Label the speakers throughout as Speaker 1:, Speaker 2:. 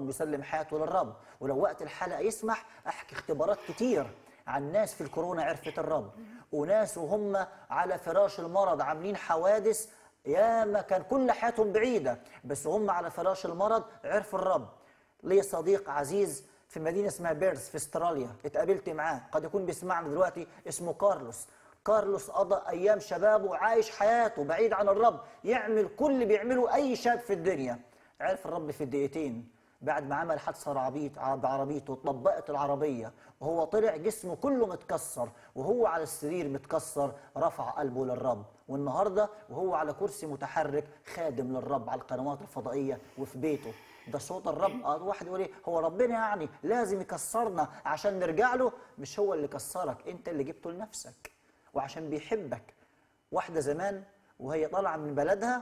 Speaker 1: الرب يسلم حياته للرب ولو وقت الحلقه يسمح احكي اختبارات كتير عن ناس في الكورونا عرفت الرب وناس وهم على فراش المرض عاملين حوادث ياما كان كل حياتهم بعيده بس هم على فراش المرض عرفوا الرب لي صديق عزيز في مدينه اسمها بيرث في استراليا اتقابلت معاه قد يكون بيسمعنا دلوقتي اسمه كارلوس كارلوس قضى ايام شبابه وعايش حياته بعيد عن الرب يعمل كل اللي بيعمله اي شاب في الدنيا عرف الرب في دقيقتين بعد ما عمل حادثه عربيت بعربيته طبقت العربيه وهو طلع جسمه كله متكسر وهو على السرير متكسر رفع قلبه للرب والنهارده وهو على كرسي متحرك خادم للرب على القنوات الفضائيه وفي بيته ده صوت الرب اه واحد يقول ايه هو ربنا يعني لازم يكسرنا عشان نرجع له مش هو اللي كسرك انت اللي جبته لنفسك وعشان بيحبك واحده زمان وهي طالعه من بلدها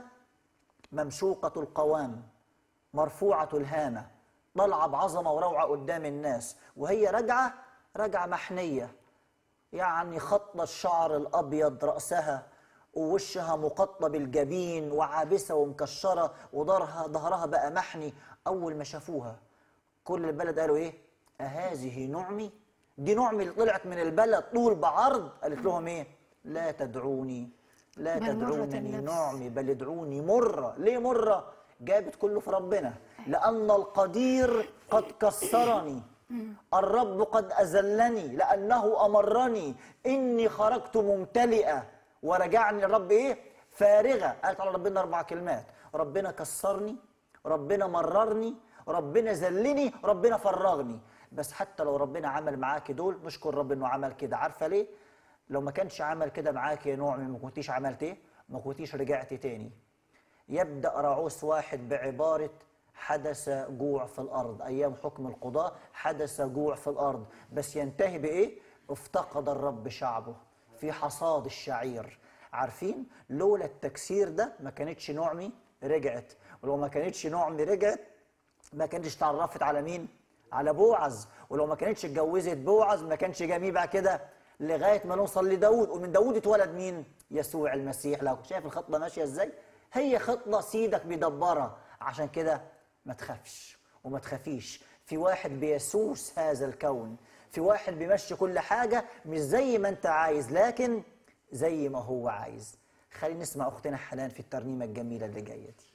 Speaker 1: ممشوقه القوام مرفوعه الهامه طالعه بعظمه وروعه قدام الناس وهي راجعه راجعه محنيه يعني خط الشعر الابيض راسها ووشها مقطب الجبين وعابسه ومكشره وظهرها ظهرها بقى محني اول ما شافوها كل البلد قالوا ايه اهذه نعمي دي نعمي اللي طلعت من البلد طول بعرض قالت لهم ايه لا تدعوني لا
Speaker 2: بل مرة
Speaker 1: تدعونني
Speaker 2: النفس.
Speaker 1: نعمي بل ادعوني مرة ليه مرة جابت كله في ربنا لأن القدير قد كسرني الرب قد أذلني لأنه أمرني إني خرجت ممتلئة ورجعني الرب إيه فارغة قالت على ربنا أربع كلمات ربنا كسرني ربنا مررني ربنا ذلني ربنا فرغني بس حتى لو ربنا عمل معاكي دول نشكر رب انه عمل كده عارفه ليه لو ما كانش عمل كده معاكي يا نوع ما كنتيش عملت ايه ما كنتيش رجعتي تاني يبدأ رعوس واحد بعبارة حدث جوع في الأرض أيام حكم القضاء حدث جوع في الأرض بس ينتهي بإيه؟ افتقد الرب شعبه في حصاد الشعير عارفين لولا التكسير ده ما كانتش نعمي رجعت ولو ما كانتش نعمي رجعت ما كانتش تعرفت على مين؟ على بوعز ولو ما كانتش اتجوزت بوعز ما كانش جميل بعد كده لغايه ما نوصل لداود ومن داود اتولد مين؟ يسوع المسيح لو شايف الخطه ماشيه ازاي؟ هي خطه سيدك بيدبرها عشان كده ما تخافش وما تخافيش في واحد بيسوس هذا الكون في واحد بيمشي كل حاجه مش زي ما انت عايز لكن زي ما هو عايز خلينا نسمع اختنا حنان في الترنيمه الجميله اللي جايه دي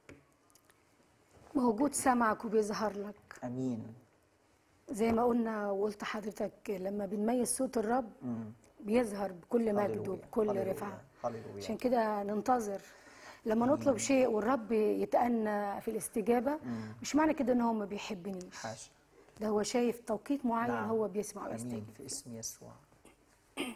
Speaker 2: موجود سمعك وبيظهر لك
Speaker 1: امين
Speaker 2: زي ما قلنا وقلت حضرتك لما بنميز صوت الرب بيظهر بكل مجد
Speaker 1: هللويا.
Speaker 2: وبكل
Speaker 1: هللويا.
Speaker 2: رفعه
Speaker 1: هللويا.
Speaker 2: عشان كده ننتظر لما نطلب شيء والرب يتأنى في الاستجابة مش معنى كده ان هو ما بيحبنيش
Speaker 1: حاشا
Speaker 2: ده هو شايف توقيت معين
Speaker 1: نعم.
Speaker 2: هو بيسمع
Speaker 1: امين
Speaker 2: ويستجيب
Speaker 1: في اسم يسوع